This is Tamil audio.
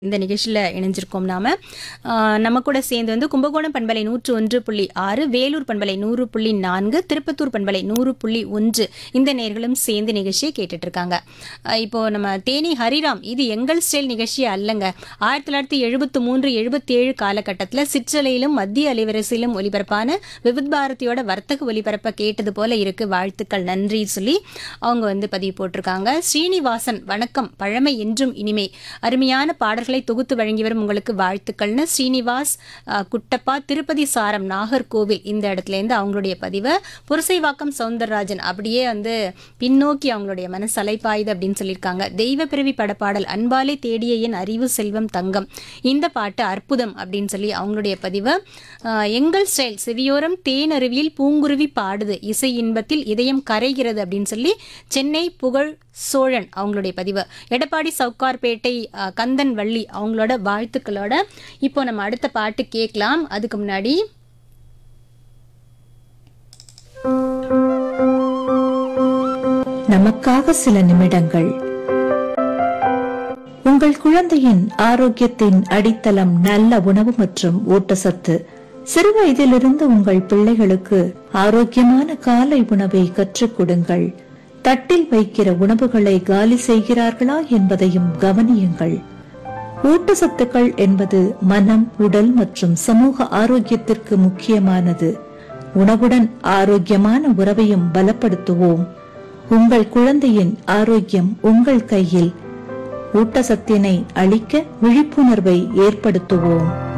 இந்த நிகழ்ச்சியில் இணைஞ்சிருக்கோம் நாம ஆஹ் நம்ம கூட சேர்ந்து வந்து கும்பகோணம் பண்பலை நூற்று ஒன்று புள்ளி ஆறு வேலூர் பண்பலை நூறு புள்ளி நான்கு திருப்பத்தூர் பண்பலை நூறு புள்ளி ஒன்று இந்த நேர்களும் சேர்ந்து நிகழ்ச்சியை கேட்டுட்டு இருக்காங்க ஆஹ் இப்போ நம்ம தேனி ஹரிராம் இது எங்கள் ஸ்டைல் நிகழ்ச்சி அல்லங்க ஆயிரத்தி தொள்ளாயிரத்தி எழுபத்தி மூன்று எழுபத்தி ஏழு காலகட்டத்தில் சிற்றலையிலும் மத்திய அலைவரிசையிலும் ஒலிபரப்பான விவித் பாரதியோட வர்த்தக ஒலிபரப்பை கேட்டது போல இருக்கு வாழ்த்துக்கள் நன்றி சொல்லி அவங்க வந்து பதிவு போட்டிருக்காங்க ஸ்ரீனிவாசன் வணக்கம் பழமை என்றும் இனிமை அருமையான பாடல்களை தொகுத்து வழங்கி வரும் உங்களுக்கு வாழ்த்துக்கள்னு ஸ்ரீனிவாஸ் அஹ், குட்டப்பா திருப்பதி சாரம் நாகர்கோவில் இந்த இடத்துல இருந்து அவங்களுடைய பதிவை புரசைவாக்கம் சவுந்தரராஜன் அப்படியே வந்து பின்னோக்கி அவங்களுடைய மனசு அலைப்பாயுது அப்படின்னு சொல்லியிருக்காங்க தெய்வ பிறவி படப்பாடல் அன்பாலே தேடிய என் அறிவு செல்வம் தங்கம் இந்த பாட்டு அற்புதம் அப்படின்னு சொல்லி அவங்களுடைய பதிவை அஹ், எங்கள் ஸ்டைல் செவியோரம் தேன் அருவியில் பூங்குருவி பாடுது இசை இன்பத்தில் இதயம் கரைகிறது அப்படின்னு சொல்லி சென்னை புகழ் சோழன் அவங்களுடைய பதிவு எடப்பாடி சவுக்கார்பேட்டை அஹ், கந்தன் வள்ளி அவங்களோட வாழ்த்துக்களோட இப்போ நம்ம அடுத்த பாட்டு கேட்கலாம் அதுக்கு முன்னாடி நமக்காக சில நிமிடங்கள் உங்கள் குழந்தையின் ஆரோக்கியத்தின் அடித்தளம் நல்ல உணவு மற்றும் ஊட்டச்சத்து சிறுவயதிலிருந்து உங்கள் பிள்ளைகளுக்கு ஆரோக்கியமான காலை உணவை கற்றுக் கொடுங்கள் தட்டில் வைக்கிற உணவுகளை காலி செய்கிறார்களா என்பதையும் கவனியுங்கள் ஊட்டச்சத்துக்கள் என்பது மனம் உடல் மற்றும் சமூக ஆரோக்கியத்திற்கு முக்கியமானது உணவுடன் ஆரோக்கியமான உறவையும் பலப்படுத்துவோம் உங்கள் குழந்தையின் ஆரோக்கியம் உங்கள் கையில் ஊட்டச்சத்தினை அளிக்க விழிப்புணர்வை ஏற்படுத்துவோம்